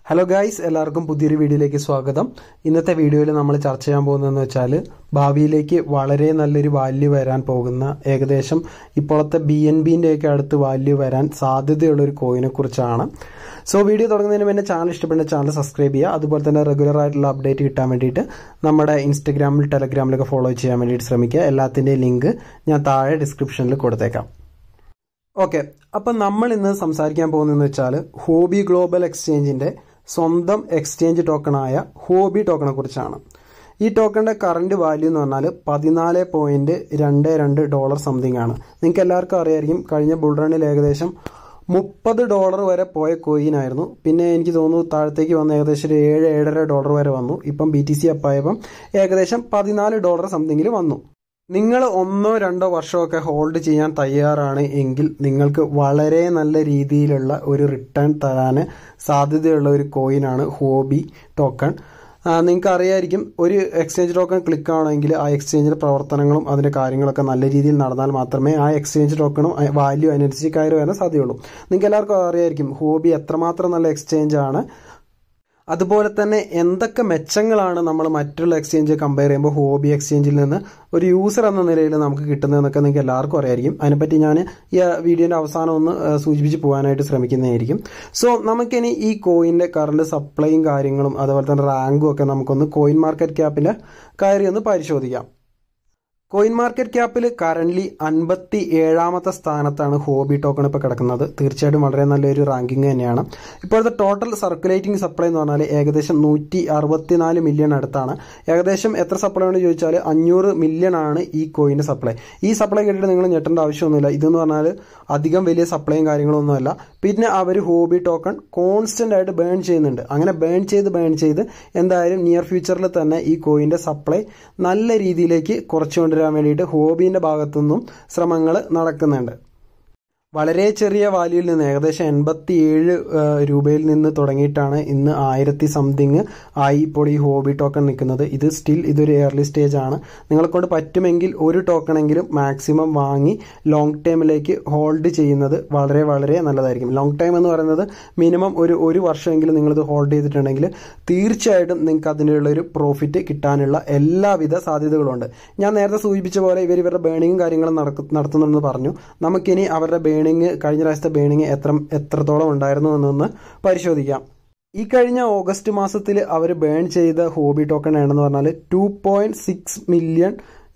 hello guys എല്ലാവർക്കും പുതിയൊരു വീഡിയോയിലേക്ക് സ്വാഗതം ഇന്നത്തെ വീഡിയോയിൽ നമ്മൾ ചർച്ച ചെയ്യാൻ പോകുന്നതെന്ന് വെച്ചാൽ ഭാവിയിലേക്ക് വളരെ നല്ലൊരു വാല്യൂ വരാൻ പോകുന്ന ഏകദേശം ഇപ്പോഴത്തെ ബി എൻ ബിൻ്റെ ഒക്കെ അടുത്ത് വാല്യൂ വരാൻ സാധ്യതയുള്ള ഒരു കോയിനെ കുറിച്ചാണ് സോ വീഡിയോ തുടങ്ങുന്നതിന് മുന്നേ ചാനൽ ഇഷ്ടപ്പെടുന്ന ചാനൽ സബ്സ്ക്രൈബ് ചെയ്യുക അതുപോലെ തന്നെ റെഗുലർ ആയിട്ടുള്ള അപ്ഡേറ്റ് കിട്ടാൻ വേണ്ടിയിട്ട് നമ്മുടെ ഇൻസ്റ്റഗ്രാമിൽ ടെലഗ്രാമിലൊക്കെ ഫോളോ ചെയ്യാൻ വേണ്ടിയിട്ട് ശ്രമിക്കുക എല്ലാത്തിൻ്റെയും ലിങ്ക് ഞാൻ താഴെ ഡിസ്ക്രിപ്ഷനിൽ കൊടുത്തേക്കാം ഓക്കെ അപ്പം നമ്മൾ ഇന്ന് സംസാരിക്കാൻ പോകുന്നതെന്ന് വെച്ചാൽ ഹോബി ഗ്ലോബൽ എക്സ്ചേഞ്ചിൻ്റെ സ്വന്തം എക്സ്ചേഞ്ച് ടോക്കണായ ഹോബി ടോക്കണെ കുറിച്ചാണ് ഈ ടോക്കണിൻ്റെ കറണ്ട് വാല്യൂ എന്ന് പറഞ്ഞാൽ പതിനാല് പോയിൻറ്റ് രണ്ട് രണ്ട് ഡോളർ സംതിങ് ആണ് നിങ്ങൾക്ക് എല്ലാവർക്കും അറിയായിരിക്കും കഴിഞ്ഞ ബുൾ റണ്ണിൽ ഏകദേശം മുപ്പത് ഡോളർ വരെ പോയ കോയിൻ ആയിരുന്നു പിന്നെ എനിക്ക് തോന്നുന്നു താഴത്തേക്ക് വന്ന് ഏകദേശം ഒരു ഏഴ് ഏഴര ഡോളർ വരെ വന്നു ഇപ്പം ബി ടി സി അപ്പായപ്പം ഏകദേശം പതിനാല് ഡോളർ സംതിങ്ങിൽ വന്നു നിങ്ങൾ ഒന്നോ രണ്ടോ വർഷമൊക്കെ ഹോൾഡ് ചെയ്യാൻ തയ്യാറാണ് എങ്കിൽ നിങ്ങൾക്ക് വളരെ നല്ല രീതിയിലുള്ള ഒരു റിട്ടേൺ തരാൻ സാധ്യതയുള്ള ഒരു കോയിനാണ് ഹോബി ടോക്കൺ നിങ്ങൾക്ക് അറിയായിരിക്കും ഒരു എക്സ്ചേഞ്ച് ടോക്കൺ ക്ലിക്ക് ആണെങ്കിൽ ആ എക്സ്ചേഞ്ചിന്റെ പ്രവർത്തനങ്ങളും അതിന്റെ കാര്യങ്ങളൊക്കെ നല്ല രീതിയിൽ നടന്നാൽ മാത്രമേ ആ എക്സ്ചേഞ്ച് ടോക്കണും വാല്യൂ അനുസരിച്ച് കയറി വരാൻ സാധ്യതയുള്ളൂ നിങ്ങൾക്ക് എല്ലാവർക്കും അറിയായിരിക്കും ഹോബി എത്രമാത്രം നല്ല എക്സ്ചേഞ്ച് ആണ് അതുപോലെ തന്നെ എന്തൊക്കെ മെച്ചങ്ങളാണ് നമ്മൾ മറ്റുള്ള എക്സ്ചേഞ്ച് കമ്പയർ ചെയ്യുമ്പോൾ ഹോബി എക്സ്ചേഞ്ചിൽ നിന്ന് ഒരു യൂസർ എന്ന നിലയിൽ നമുക്ക് കിട്ടുന്നതെന്നൊക്കെ നിങ്ങൾക്ക് എല്ലാവർക്കും അറിയായിരിക്കും അതിനെപ്പറ്റി ഞാൻ ഈ വീഡിയോൻ്റെ അവസാനം ഒന്ന് സൂചിപ്പിച്ച് പോകാനായിട്ട് ശ്രമിക്കുന്നതായിരിക്കും സോ നമുക്കിനി ഈ കോയിൻ്റെ കറണ്ട് സപ്ലൈയും കാര്യങ്ങളും അതുപോലെ തന്നെ റാങ്കും ഒക്കെ നമുക്കൊന്ന് കോയിൻ മാർക്കറ്റ് ക്യാപ്പിൽ കയറി ഒന്ന് പരിശോധിക്കാം കോയിൻ മാർക്കറ്റ് ക്യാപ്പിൽ കറന്റ് അൻപത്തി ഏഴാമത്തെ സ്ഥാനത്താണ് ഹോബി ടോക്കൺ ഇപ്പോൾ കിടക്കുന്നത് തീർച്ചയായിട്ടും വളരെ നല്ലൊരു റാങ്കിങ് തന്നെയാണ് ഇപ്പോഴത്തെ ടോട്ടൽ സർക്കുലേറ്റിംഗ് സപ്ലൈ എന്ന് പറഞ്ഞാൽ ഏകദേശം നൂറ്റി അറുപത്തിനാല് മില്യൺ അടുത്താണ് ഏകദേശം എത്ര സപ്ലൈ ആണ് ചോദിച്ചാൽ അഞ്ഞൂറ് മില്യൺ ആണ് ഈ കോയിൻ്റെ സപ്ലൈ ഈ സപ്ലൈ കേട്ടിട്ട് നിങ്ങൾ ഞെട്ടേണ്ട ആവശ്യമൊന്നുമില്ല ഇതെന്ന് പറഞ്ഞാൽ അധികം വലിയ സപ്ലൈയും കാര്യങ്ങളൊന്നുമല്ല പിന്നെ അവർ ഹോബി ടോക്കൺ കോൺസ്റ്റന്റ് ആയിട്ട് ബേൺ ചെയ്യുന്നുണ്ട് അങ്ങനെ ബേൺ ചെയ്ത് ബേൺ ചെയ്ത് എന്തായാലും നിയർ ഫ്യൂച്ചറിൽ തന്നെ ഈ കോയിൻ്റെ സപ്ലൈ നല്ല രീതിയിലേക്ക് കുറച്ചുകൊണ്ട് കൊണ്ടുവരാൻ വേണ്ടിയിട്ട് ഹോബീൻ്റെ ഭാഗത്തുനിന്നും ശ്രമങ്ങൾ നടക്കുന്നുണ്ട് വളരെ ചെറിയ വാല്യൂയിൽ നിന്ന് ഏകദേശം എൺപത്തി ഏഴ് രൂപയിൽ നിന്ന് തുടങ്ങിയിട്ടാണ് ഇന്ന് ആയിരത്തി സംതിങ് ആയി ഇപ്പോൾ ഈ ഹോബി ടോക്കൺ നിൽക്കുന്നത് ഇത് സ്റ്റിൽ ഇതൊരു എയർലി സ്റ്റേജ് ആണ് നിങ്ങളെ കൊണ്ട് പറ്റുമെങ്കിൽ ഒരു ടോക്കണെങ്കിലും മാക്സിമം വാങ്ങി ലോങ് ടൈമിലേക്ക് ഹോൾഡ് ചെയ്യുന്നത് വളരെ വളരെ നല്ലതായിരിക്കും ലോങ് ടൈം എന്ന് പറയുന്നത് മിനിമം ഒരു ഒരു വർഷമെങ്കിലും നിങ്ങളിത് ഹോൾഡ് ചെയ്തിട്ടുണ്ടെങ്കിൽ തീർച്ചയായിട്ടും നിങ്ങൾക്ക് അതിനുള്ള ഒരു പ്രോഫിറ്റ് കിട്ടാനുള്ള എല്ലാവിധ സാധ്യതകളുണ്ട് ഞാൻ നേരത്തെ സൂചിപ്പിച്ച പോലെ ഇവർ ഇവരുടെ ബേണിങ്ങും കാര്യങ്ങളും നടത്തുന്നുണ്ടെന്ന് പറഞ്ഞു നമുക്കിനി അവരുടെ ബേണിംഗ് കഴിഞ്ഞ പ്രാവശ്യത്തെ ബേണിംഗ് എത്ര എത്രത്തോളം ഉണ്ടായിരുന്നു എന്നൊന്ന് പരിശോധിക്കാം ഈ കഴിഞ്ഞ ഓഗസ്റ്റ് മാസത്തിൽ അവർ ബേൺ ചെയ്ത ഹോബി ടോക്കൺ ആണെന്ന് പറഞ്ഞാൽ two point six million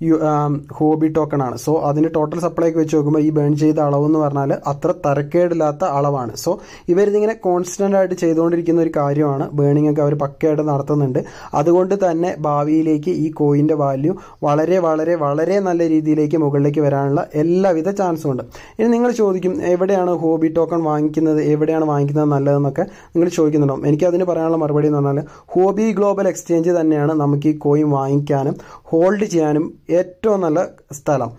Hobi token ആണ് സോ അതിന് ടോട്ടൽ സപ്ലൈക്ക് വെച്ച് നോക്കുമ്പോൾ ഈ ബേൺ ചെയ്ത അളവ് എന്ന് പറഞ്ഞാൽ അത്ര തരക്കേടില്ലാത്ത അളവാണ് സോ ഇവരിതിങ്ങനെ കോൺസ്റ്റന്റ് ആയിട്ട് ചെയ്തുകൊണ്ടിരിക്കുന്ന ഒരു കാര്യമാണ് ബേണിംഗ് ഒക്കെ അവർ പക്കയായിട്ട് നടത്തുന്നുണ്ട് അതുകൊണ്ട് തന്നെ ഭാവിയിലേക്ക് ഈ കോയിന്റെ വാല്യൂ വളരെ വളരെ വളരെ നല്ല രീതിയിലേക്ക് മുകളിലേക്ക് വരാനുള്ള എല്ലാവിധ ചാൻസും ഉണ്ട് ഇനി നിങ്ങൾ ചോദിക്കും എവിടെയാണ് ഹോബി ടോക്കൺ വാങ്ങിക്കുന്നത് എവിടെയാണ് വാങ്ങിക്കുന്നത് നല്ലതെന്നൊക്കെ നിങ്ങൾ ചോദിക്കുന്നുണ്ടാവും എനിക്ക് അതിന് പറയാനുള്ള മറുപടി എന്ന് പറഞ്ഞാൽ ഹോബി ഗ്ലോബൽ എക്സ്ചേഞ്ച് തന്നെയാണ് നമുക്ക് ഈ കോയിൻ വാങ്ങിക്കാനും ഹോൾഡ് ചെയ്യാനും ഏറ്റവും നല്ല സ്ഥലം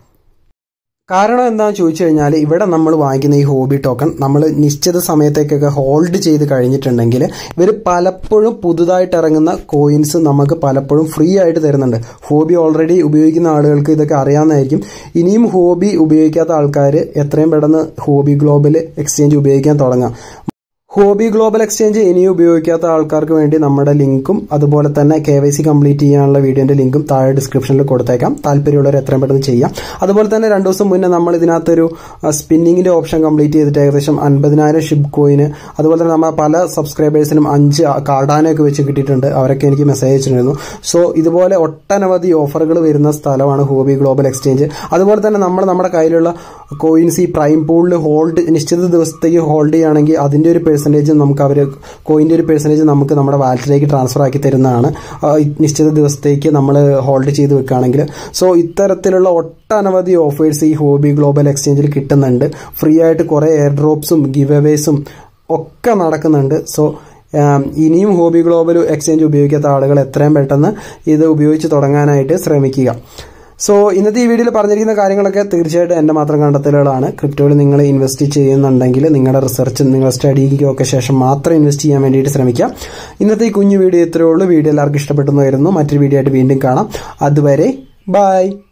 കാരണം എന്താണെന്ന് ചോദിച്ചു കഴിഞ്ഞാൽ ഇവിടെ നമ്മൾ വാങ്ങിക്കുന്ന ഈ ഹോബി ടോക്കൺ നമ്മൾ നിശ്ചിത സമയത്തേക്കൊക്കെ ഹോൾഡ് ചെയ്ത് കഴിഞ്ഞിട്ടുണ്ടെങ്കിൽ ഇവർ പലപ്പോഴും പുതുതായിട്ട് ഇറങ്ങുന്ന കോയിൻസ് നമുക്ക് പലപ്പോഴും ഫ്രീ ആയിട്ട് തരുന്നുണ്ട് ഹോബി ഓൾറെഡി ഉപയോഗിക്കുന്ന ആളുകൾക്ക് ഇതൊക്കെ അറിയാവുന്നതായിരിക്കും ഇനിയും ഹോബി ഉപയോഗിക്കാത്ത ആൾക്കാർ എത്രയും പെട്ടെന്ന് ഹോബി ഗ്ലോബൽ എക്സ്ചേഞ്ച് ഉപയോഗിക്കാൻ തുടങ്ങാം ഹോബി ഗ്ലോബൽ എക്സ്ചേഞ്ച് ഇനിയും ഉപയോഗിക്കാത്ത ആൾക്കാർക്ക് വേണ്ടി നമ്മുടെ ലിങ്കും അതുപോലെ തന്നെ കെ വൈ സി കംപ്ലീറ്റ് ചെയ്യാനുള്ള വീഡിയോന്റെ ലിങ്കും താഴെ ഡിസ്ക്രിപ്ഷനിൽ കൊടുത്തേക്കാം താല്പര്യമുള്ളവർ എത്രയും പെട്ടെന്ന് ചെയ്യാം അതുപോലെ തന്നെ രണ്ടു ദിവസം മുന്നേ നമ്മൾ ഇതിനകത്തൊരു സ്പിന്നിങ്ങിന്റെ ഓപ്ഷൻ കംപ്ലീറ്റ് ചെയ്തിട്ട് ഏകദേശം അൻപതിനായിരം ഷിപ്പ് കോയിന് അതുപോലെ തന്നെ നമ്മൾ പല സബ്സ്ക്രൈബേഴ്സിനും അഞ്ച് കാർഡാനൊക്കെ വെച്ച് കിട്ടിയിട്ടുണ്ട് അവരൊക്കെ എനിക്ക് മെസ്സേജ് അയച്ചിട്ടുണ്ടായിരുന്നു സോ ഇതുപോലെ ഒട്ടനവധി ഓഫറുകൾ വരുന്ന സ്ഥലമാണ് ഹോബി ഗ്ലോബൽ എക്സ്ചേഞ്ച് അതുപോലെ തന്നെ നമ്മൾ നമ്മുടെ കയ്യിലുള്ള കോയിൻസ് ഈ പ്രൈം പൂളിൽ ഹോൾഡ് നിശ്ചിത ദിവസത്തേക്ക് ഹോൾഡ് ചെയ്യുകയാണെങ്കിൽ അതിന്റെ ഒരു പെർസെൻറ്റേജ് നമുക്ക് അവർ കോയിൻ്റെ ഒരു പെർസെൻറ്റേജ് നമുക്ക് നമ്മുടെ വാലറ്റിലേക്ക് ട്രാൻസ്ഫർ ആക്കി തരുന്നതാണ് നിശ്ചിത ദിവസത്തേക്ക് നമ്മൾ ഹോൾഡ് ചെയ്ത് വെക്കുകയാണെങ്കിൽ സോ ഇത്തരത്തിലുള്ള ഒട്ടനവധി ഓഫേഴ്സ് ഈ ഹോബി ഗ്ലോബൽ എക്സ്ചേഞ്ചിൽ കിട്ടുന്നുണ്ട് ഫ്രീ ആയിട്ട് കുറേ എയർ ഡ്രോപ്സും ഗിവ് അവേസും ഒക്കെ നടക്കുന്നുണ്ട് സോ ഇനിയും ഹോബി ഗ്ലോബൽ എക്സ്ചേഞ്ച് ഉപയോഗിക്കാത്ത ആളുകൾ എത്രയും പെട്ടെന്ന് ഇത് ഉപയോഗിച്ച് തുടങ്ങാനായിട്ട് ശ്രമിക്കുക സോ ഇന്നത്തെ ഈ വീഡിയോയിൽ പറഞ്ഞിരിക്കുന്ന കാര്യങ്ങളൊക്കെ തീർച്ചയായിട്ടും എൻ്റെ മാത്രം കണ്ടെത്തലുകളാണ് ക്രിപ്റ്റോയിൽ നിങ്ങൾ ഇൻവെസ്റ്റ് ചെയ്യുന്നുണ്ടെങ്കിൽ നിങ്ങളുടെ റിസർച്ച് നിങ്ങളുടെ സ്റ്റഡിക്കൊക്കെ ശേഷം മാത്രം ഇൻവെസ്റ്റ് ചെയ്യാൻ വേണ്ടിയിട്ട് ശ്രമിക്കുക ഇന്നത്തെ ഈ കുഞ്ഞു വീഡിയോ ഇത്രയേ ഉള്ളൂ വീഡിയോ എല്ലാവർക്കും ഇഷ്ടപ്പെട്ടെന്ന് വരുന്നു മറ്റൊരു വീഡിയോ ആയിട്ട് വീണ്ടും കാണാം അതുവരെ ബൈ